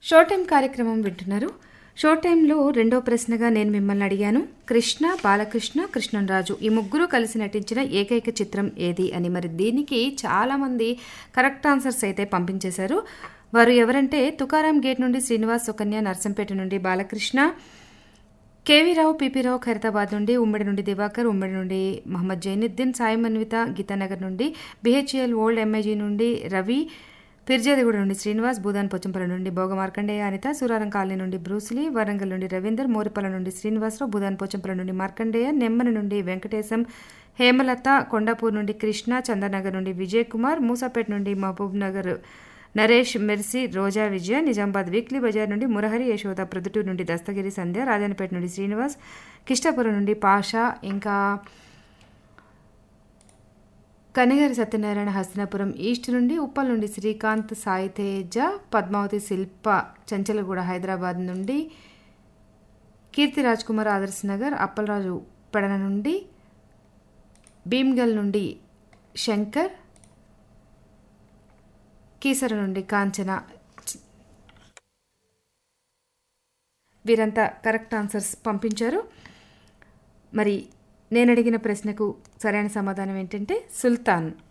show time కార్యక్రమం వింటున్నారు show టైంలో రెండో ప్రశ్నగా నేను మిమ్మల్ని అడిగాను కృష్ణ బాలకృష్ణ కృష్ణంరాజు ఈ ముగ్గురు కలిసి నటించిన ఏకైక చిత్రం ఏది అని మరి దీనికి చాలామంది కరెక్ట్ ఆన్సర్స్ అయితే పంపించేశారు వారు ఎవరంటే తుకారాం గేట్ నుండి శ్రీనివాస్ సుకన్య నర్సంపేట నుండి బాలకృష్ణ కేవీ రావు పిపి రావు ఖైరతాబాద్ నుండి ఉమ్మడి నుండి దివాకర్ ఉమ్మడి నుండి మహమ్మద్ జైనుద్దీన్ సాయి మన్విత గీతానగర్ నుండి బిహెచ్ఎల్ ఓల్డ్ ఎంఐజీ నుండి రవి పిర్జాదిగూడ నుండి శ్రీనివాస్ భూదాన్ పొచ్చంపల్లి నుండి భోగ మార్కండేయ అనిత సూరారం కాలనీ నుండి బ్రూస్లీ వరంగల్ నుండి రవీందర్ మోరిపల్ల నుండి శ్రీనివాసరావు భూదాన్ పొచ్చంపల్లి నుండి మార్కండేయ నెమ్మని నుండి వెంకటేశం హేమలత కొండాపూర్ నుండి కృష్ణ చందనగర్ నుండి విజయ్ కుమార్ మూసాపేట్ నుండి Mahbubnagar Naresh Mercy Roja Vijaya Nizamabad weekly బజార్ నుండి మురహరి యశోద ప్రొద్దుటూరు నుండి దస్తగిరి సంధ్య రాజానిపేట నుండి శ్రీనివాస్ కిష్టాపురం నుండి పాషా ఇంకా కనిగారి సత్యనారాయణ హస్తినాపురం ఈస్ట్ నుండి ఉప్పల్ నుండి శ్రీకాంత్ సాయి తేజ పద్మావతి శిల్ప చంచలగూడ హైదరాబాద్ నుండి కీర్తి రాజ్ కుమార్ ఆదర్శ్ నగర్ అప్పలరాజు పెడన నుండి భీమ్గల్ నుండి శంకర్ కీసర నుండి కాంచన వీరంతా కరెక్ట్ ఆన్సర్స్ పంపించారు మరి నేను అడిగిన ప్రశ్నకు సరైన సమాధానం ఏంటంటే సుల్తాన్